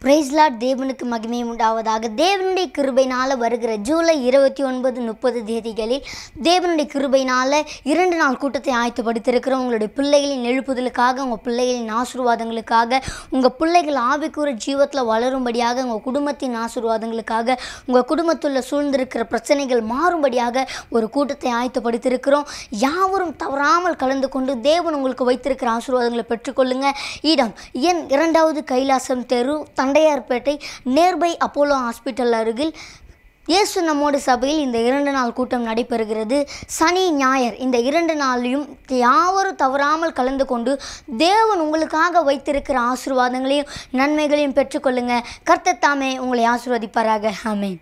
பிரைஸ்லாட் தேவனுக்கு மகிமை உண்டாவதாக தேவனுடைய கிருபைனால் வருகிற ஜூலை இருபத்தி ஒன்பது முப்பது தேதிகளில் தேவனுடைய கிருபைனால் இரண்டு நாள் கூட்டத்தை ஆயத்தப்படுத்தியிருக்கிறோம் உங்களுடைய பிள்ளைகளின் எழுப்புதலுக்காக உங்கள் பிள்ளைகளின் ஆசீர்வாதங்களுக்காக உங்கள் பிள்ளைகள் ஆவிக்குற ஜீவத்தில் வளரும்படியாக உங்கள் குடும்பத்தின் ஆசீர்வாதங்களுக்காக உங்கள் குடும்பத்தில் சூழ்ந்திருக்கிற பிரச்சனைகள் மாறும்படியாக ஒரு கூட்டத்தை ஆயத்தப்படுத்தியிருக்கிறோம் யாவரும் தவறாமல் கலந்து கொண்டு தேவன் உங்களுக்கு வைத்திருக்கிற ஆசீர்வாதங்களை பெற்றுக்கொள்ளுங்க இடம் என் இரண்டாவது கைலாசம் தெரு தண்டையார்பேட்டை நேர்பை அப்போலோ ஹாஸ்பிட்டல் அருகில் இயேசு நம்மோடு சபையில் இந்த இரண்டு நாள் கூட்டம் நடைபெறுகிறது சனி ஞாயிறு இந்த இரண்டு நாளையும் யாவரும் தவறாமல் கலந்து கொண்டு தேவன் உங்களுக்காக வைத்திருக்கிற ஆசீர்வாதங்களையும் நன்மைகளையும் பெற்றுக்கொள்ளுங்க கர்த்தர் தாமே உங்களை ஆசீர்வதிப்பாராக ஆமென்